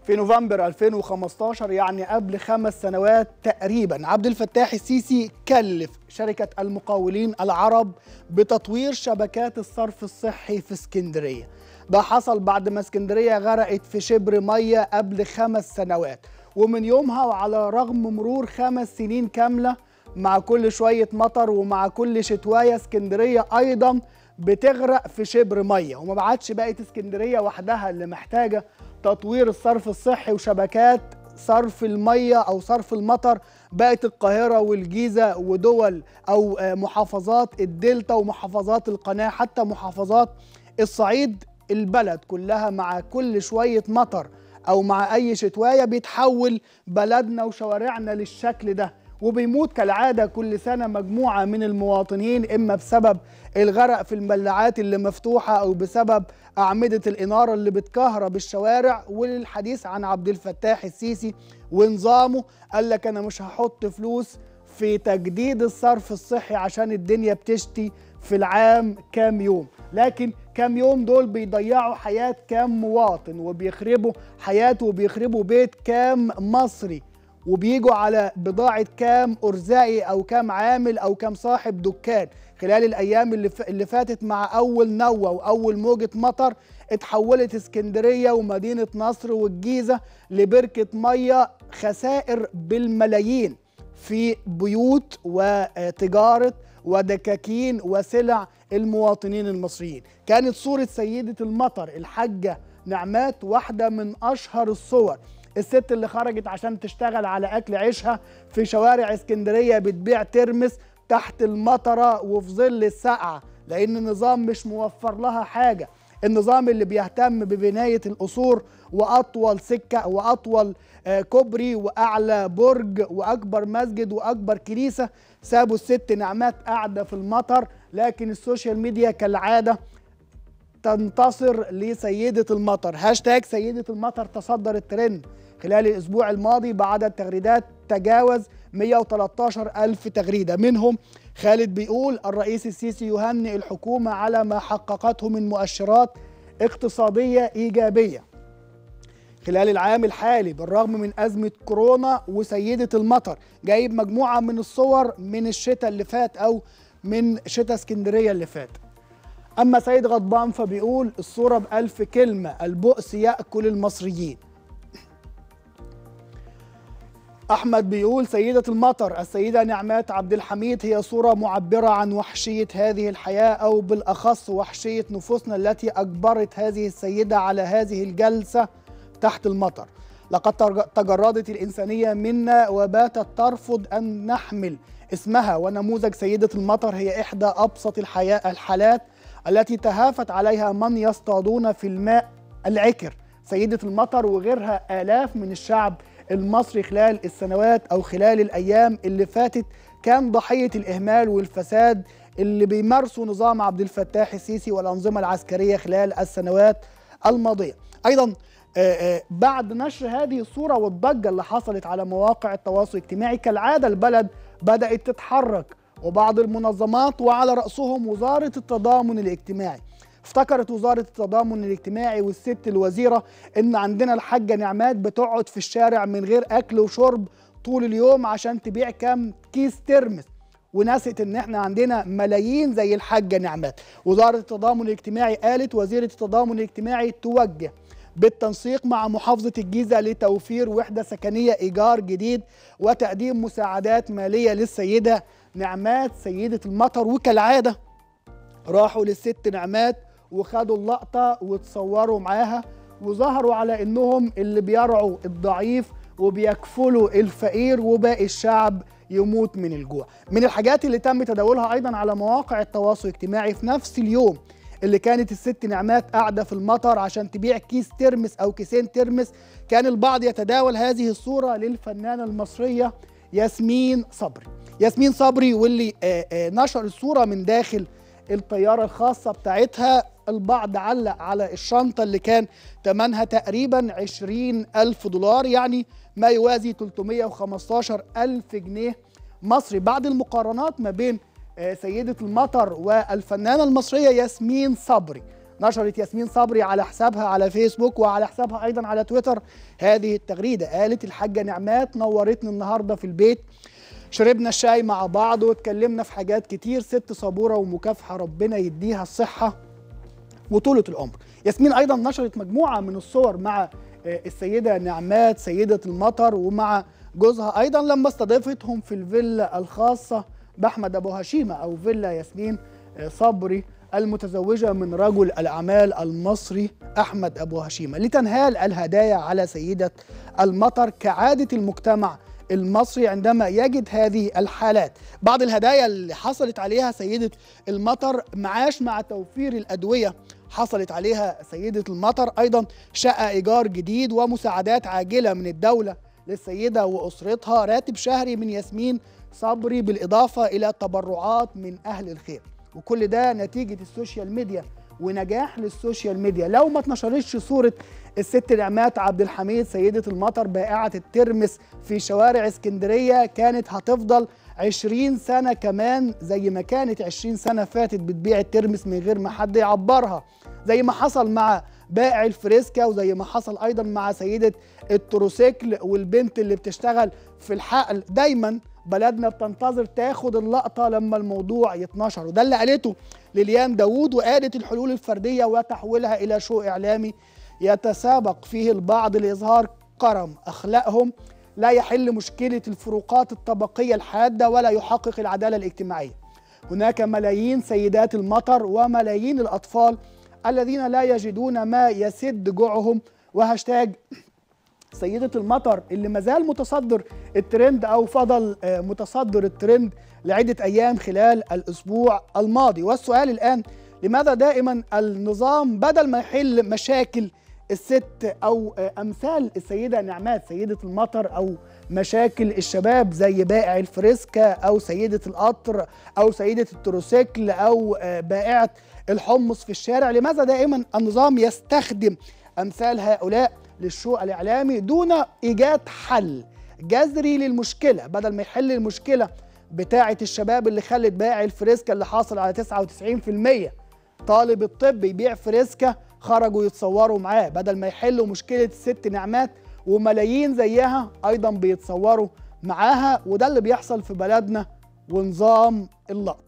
في نوفمبر 2015 يعني قبل خمس سنوات تقريبا عبد الفتاح السيسي كلف شركة المقاولين العرب بتطوير شبكات الصرف الصحي في اسكندرية ده حصل بعد ما اسكندرية غرقت في شبر مية قبل خمس سنوات ومن يومها وعلى رغم مرور خمس سنين كاملة مع كل شوية مطر ومع كل شتواية اسكندرية أيضا بتغرق في شبر مية وما بعدش بقت اسكندرية وحدها اللي محتاجة تطوير الصرف الصحي وشبكات صرف المية أو صرف المطر بقت القاهرة والجيزة ودول أو محافظات الدلتا ومحافظات القناة حتى محافظات الصعيد البلد كلها مع كل شوية مطر أو مع أي شتواية بيتحول بلدنا وشوارعنا للشكل ده وبيموت كالعادة كل سنة مجموعة من المواطنين إما بسبب الغرق في الملاعات اللي مفتوحة أو بسبب أعمدة الإنارة اللي بتكهرب الشوارع وللحديث عن عبد الفتاح السيسي ونظامه قال لك أنا مش هحط فلوس في تجديد الصرف الصحي عشان الدنيا بتشتي في العام كام يوم لكن كام يوم دول بيضيعوا حياة كام مواطن وبيخربوا حياته وبيخربوا بيت كام مصري وبيجوا على بضاعة كام أرزاقي أو كام عامل أو كام صاحب دكان خلال الأيام اللي, ف... اللي فاتت مع أول نوة وأول موجة مطر اتحولت اسكندرية ومدينة نصر والجيزة لبركة مية خسائر بالملايين في بيوت وتجارة ودكاكين وسلع المواطنين المصريين كانت صورة سيدة المطر الحاجة نعمات واحدة من أشهر الصور الست اللي خرجت عشان تشتغل على أكل عيشها في شوارع اسكندرية بتبيع ترمس تحت المطرة وفي ظل السقعة لأن النظام مش موفر لها حاجة النظام اللي بيهتم ببناية القصور وأطول سكة وأطول كوبري وأعلى برج وأكبر مسجد وأكبر كنيسة سابوا الست نعمات قاعدة في المطر لكن السوشيال ميديا كالعادة تنتصر لسيدة المطر هاشتاج سيدة المطر تصدر الترند خلال الأسبوع الماضي بعدد تغريدات تجاوز 113 ألف تغريدة منهم خالد بيقول الرئيس السيسي يهنئ الحكومة على ما حققته من مؤشرات اقتصادية إيجابية خلال العام الحالي بالرغم من أزمة كورونا وسيدة المطر جايب مجموعة من الصور من الشتاء اللي فات أو من شتاء اسكندرية اللي فات أما سيد غضبان فبيقول الصورة بألف كلمة البؤس يأكل المصريين أحمد بيقول سيدة المطر السيدة نعمات عبد الحميد هي صورة معبرة عن وحشية هذه الحياة أو بالأخص وحشية نفوسنا التي أجبرت هذه السيدة على هذه الجلسة تحت المطر لقد تجردت الإنسانية منا وباتت ترفض أن نحمل اسمها ونموذج سيدة المطر هي إحدى أبسط الحياة الحالات التي تهافت عليها من يصطادون في الماء العكر سيدة المطر وغيرها آلاف من الشعب المصري خلال السنوات أو خلال الأيام اللي فاتت كان ضحية الإهمال والفساد اللي بيمارسوا نظام عبد الفتاح السيسي والأنظمة العسكرية خلال السنوات الماضية أيضا بعد نشر هذه الصورة والضجة اللي حصلت على مواقع التواصل الاجتماعي كالعادة البلد بدأت تتحرك وبعض المنظمات وعلى رأسهم وزارة التضامن الاجتماعي افتكرت وزارة التضامن الاجتماعي والست الوزيرة ان عندنا الحاجة نعمات بتقعد في الشارع من غير اكل وشرب طول اليوم عشان تبيع كام كيس ترمس ونست ان احنا عندنا ملايين زي الحاجة نعمات وزارة التضامن الاجتماعي قالت وزيرة التضامن الاجتماعي توجه بالتنسيق مع محافظة الجيزة لتوفير وحدة سكنية إيجار جديد وتقديم مساعدات مالية للسيدة نعمات سيدة المطر وكالعادة راحوا للست نعمات وخدوا اللقطة وتصوروا معاها وظهروا على إنهم اللي بيرعوا الضعيف وبيكفلوا الفقير وباقي الشعب يموت من الجوع من الحاجات اللي تم تداولها أيضا على مواقع التواصل الاجتماعي في نفس اليوم اللي كانت الست نعمات قاعده في المطر عشان تبيع كيس ترمس او كيسين ترمس كان البعض يتداول هذه الصوره للفنانه المصريه ياسمين صبري ياسمين صبري واللي آآ آآ نشر الصوره من داخل الطياره الخاصه بتاعتها البعض علق على الشنطه اللي كان ثمنها تقريبا 20 ألف دولار يعني ما يوازي 315 ألف جنيه مصري بعد المقارنات ما بين سيدة المطر والفنانة المصرية ياسمين صبري نشرت ياسمين صبري على حسابها على فيسبوك وعلى حسابها ايضا على تويتر هذه التغريده قالت الحاجه نعمات نورتني النهارده في البيت شربنا الشاي مع بعض واتكلمنا في حاجات كتير ست صبوره ومكافحه ربنا يديها الصحه وطولة العمر ياسمين أيضا نشرت مجموعة من الصور مع السيدة نعمات سيدة المطر ومع جوزها أيضا لما استضافتهم في الفيلا الخاصة بأحمد أبو هشيمة أو فيلا ياسمين صبري المتزوجة من رجل الأعمال المصري أحمد أبو هشيمة لتنهال الهدايا على سيدة المطر كعادة المجتمع المصري عندما يجد هذه الحالات بعض الهدايا اللي حصلت عليها سيدة المطر معاش مع توفير الأدوية حصلت عليها سيدة المطر أيضا شقة إيجار جديد ومساعدات عاجلة من الدولة للسيدة وأسرتها راتب شهري من ياسمين صبري بالإضافة إلى تبرعات من أهل الخير وكل ده نتيجة السوشيال ميديا ونجاح للسوشيال ميديا لو ما اتنشرتش صورة الست نعمات عبد الحميد سيدة المطر بائعة الترمس في شوارع اسكندرية كانت هتفضل 20 سنة كمان زي ما كانت 20 سنة فاتت بتبيع الترمس من غير ما حد يعبرها زي ما حصل مع بائع الفريسكا وزي ما حصل ايضا مع سيده التروسيكل والبنت اللي بتشتغل في الحقل دايما بلدنا بتنتظر تاخد اللقطه لما الموضوع يتنشر وده اللي قالته ليليان داوود وقالت الحلول الفرديه وتحويلها الى شو اعلامي يتسابق فيه البعض لاظهار كرم اخلاقهم لا يحل مشكله الفروقات الطبقيه الحاده ولا يحقق العداله الاجتماعيه هناك ملايين سيدات المطر وملايين الاطفال الذين لا يجدون ما يسد جوعهم وهاشتاج سيدة المطر اللي مازال متصدر الترند أو فضل متصدر الترند لعدة أيام خلال الأسبوع الماضي والسؤال الآن لماذا دائما النظام بدل ما يحل مشاكل الست أو أمثال السيدة نعمات سيدة المطر أو مشاكل الشباب زي بائع الفريسكا أو سيدة القطر أو سيدة التروسيكل أو بائعة الحمص في الشارع لماذا دائما النظام يستخدم أمثال هؤلاء للشو الإعلامي دون إيجاد حل جذري للمشكلة بدل ما يحل المشكلة بتاعة الشباب اللي خلت بائع الفريسكا اللي حاصل على 99% طالب الطب يبيع فريسكا خرجوا يتصوروا معاه بدل ما يحلوا مشكلة الست نعمات وملايين زيها أيضا بيتصوروا معاها وده اللي بيحصل في بلدنا ونظام اللقطة